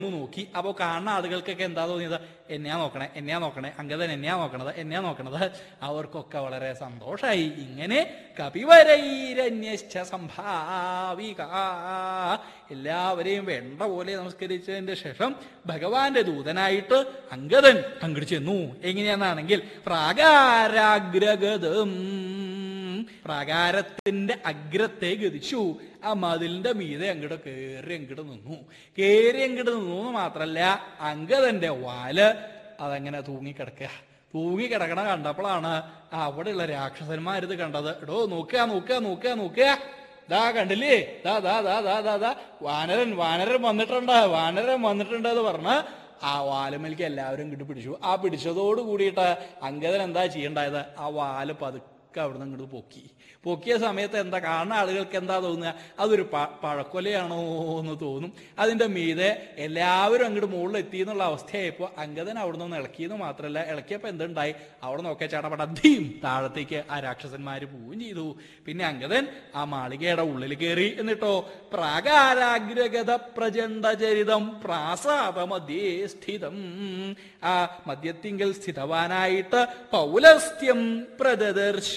നോക്കി അപ്പോ കാണുന്ന ആളുകൾക്കൊക്കെ എന്താ തോന്നിയത് എന്നെയാ നോക്കണേ എന്നെയാ നോക്കണേ അങ്കദൻ എന്നെയാ നോക്കണത് എന്നെയാ നോക്കണത് അവർക്കൊക്കെ വളരെ സന്തോഷായി ഇങ്ങനെ കപിവരൈരന്യശ്ച സംഭാവിക എല്ലാവരെയും വേണ്ട പോലെ നമസ്കരിച്ചതിന്റെ ശേഷം ഭഗവാന്റെ ദൂതനായിട്ട് അങ്കദൻ അങ്ങോട്ട് ചെന്നു എങ്ങനെയാണെന്നാണെങ്കിൽ പ്രാകാരാഗ്രഗതം പ്രാകാരത്തിന്റെ അഗ്രത്തെ ഗതിച്ചു ആ മതിലിന്റെ മീതെ അങ്ങോട്ട് കേറി അങ്ങോട്ട് നിന്നു കേറി അങ്ങോട്ട് നിന്നു എന്ന് മാത്രല്ല അങ്കദന്റെ വാല് അതങ്ങനെ തൂങ്ങിക്കിടക്കുക തൂങ്ങിക്കിടക്കണ കണ്ടപ്പോഴാണ് അവിടെയുള്ള രാക്ഷസന്മാരിത് കണ്ടത് എടോ നോക്കുക നോക്കുക നോക്കുക നോക്കുക ദാ കണ്ടില്ലേ ദാ ദാ ദാ ദാ ദാ ദാ വാനരൻ വാനരൻ വന്നിട്ടുണ്ട് വാനരൻ വന്നിട്ടുണ്ട് എന്ന് പറഞ്ഞ് ആ വാലുമേലേക്ക് എല്ലാവരും കിട്ടി പിടിച്ചു ആ പിടിച്ചതോട് കൂടിയിട്ട് അങ്കദൻ എന്താ ചെയ്യണ്ടായത് ആ വാല് പതുക്കെ അവിടുന്ന് ഇങ്ങോട്ട് പൊക്കി പൊക്കിയ സമയത്ത് എന്താ കാണുന്ന ആളുകൾക്ക് എന്താ തോന്നുക അതൊരു പ പഴക്കൊലയാണോ എന്ന് തോന്നും അതിന്റെ മീതെ എല്ലാവരും അങ്ങോട്ട് മുകളിൽ എത്തി എന്നുള്ള അവസ്ഥയായപ്പോൾ അങ്കദൻ അവിടുന്ന് ഒന്ന് ഇളക്കിയെന്ന് മാത്രമല്ല ഇളക്കിയപ്പോൾ എന്തുണ്ടായി അവിടെ നോക്കിയ ചടപടീം താഴത്തേക്ക് ആ രാക്ഷസന്മാര് പോവുകയും ചെയ്തു പിന്നെ അങ്കദൻ ആ മാളികയുടെ ഉള്ളിൽ കയറി എന്നിട്ടോ പ്രാകാരാഗ്രഗത പ്രചണ്ഡചരിതം പ്രാസാദമധ്യേ സ്ഥിതം ആ മദ്യത്തിങ്കൽ സ്ഥിതവാനായിട്ട് പൗലസ്ത്യം പ്രദദർശ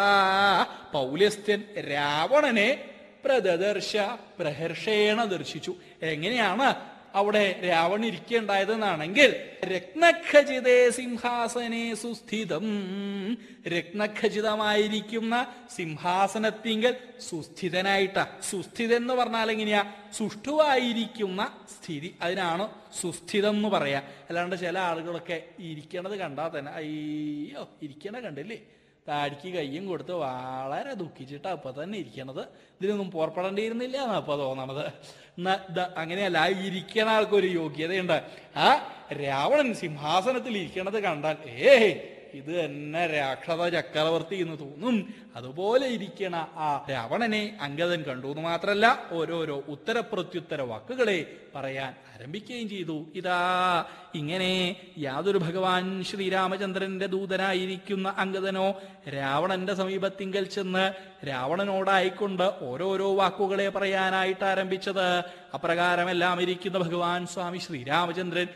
പൗലസ്ത്യൻ രാവണനെ പ്രദദർശ പ്രഹർഷേണ ദർശിച്ചു എങ്ങനെയാണ് അവിടെ രാവണൻ ഇരിക്കേണ്ടായതെന്നാണെങ്കിൽ രത്നഖചിതേ സിംഹാസനെ സുസ്ഥിതം രത്നഖചിതമായിരിക്കുന്ന സിംഹാസനത്തിങ്കൽ സുസ്ഥിതനായിട്ട സുസ്ഥിതൻ എന്ന് പറഞ്ഞാൽ എങ്ങനെയാ സുഷ്ടുവായിരിക്കുന്ന സ്ഥിതി അതിനാണ് സുസ്ഥിതം എന്ന് പറയാ അല്ലാണ്ട് ചില ആളുകളൊക്കെ ഇരിക്കണത് കണ്ടാൽ തന്നെ അയ്യോ ഇരിക്കണ കണ്ടില്ലേ താടിക്ക് കയ്യും കൊടുത്ത് വളരെ ദുഃഖിച്ചിട്ട് അപ്പൊ തന്നെ ഇരിക്കണത് ഇതിനൊന്നും പുറപ്പെടേണ്ടിയിരുന്നില്ല എന്നാ അപ്പൊ തോന്നണത് എന്നാ ദ- അങ്ങനെയല്ല ആ ഇരിക്കണ ആൾക്കൊരു യോഗ്യതയുണ്ട് ആ രാവണൻ സിംഹാസനത്തിൽ ഇരിക്കണത് കണ്ടാൽ ഏ ഇത് തന്നെ രാക്ഷസ ചക്രവർത്തി എന്ന് തോന്നും അതുപോലെ ഇരിക്കണ ആ രാവണനെ അങ്കദൻ കണ്ടു എന്ന് മാത്രല്ല ഓരോരോ ഉത്തരപ്രത്യുത്തര വാക്കുകളെ പറയാൻ ആരംഭിക്കുകയും ചെയ്തു ഇതാ ഇങ്ങനെ യാതൊരു ഭഗവാൻ ശ്രീരാമചന്ദ്രന്റെ ദൂതനായിരിക്കുന്ന അങ്കദനോ രാവണന്റെ സമീപത്തിങ്കൽ ചെന്ന് രാവണനോടായിക്കൊണ്ട് ഓരോരോ വാക്കുകളെ പറയാനായിട്ട് ആരംഭിച്ചത് അപ്രകാരമെല്ലാം ഇരിക്കുന്ന ഭഗവാൻ സ്വാമി ശ്രീരാമചന്ദ്രൻ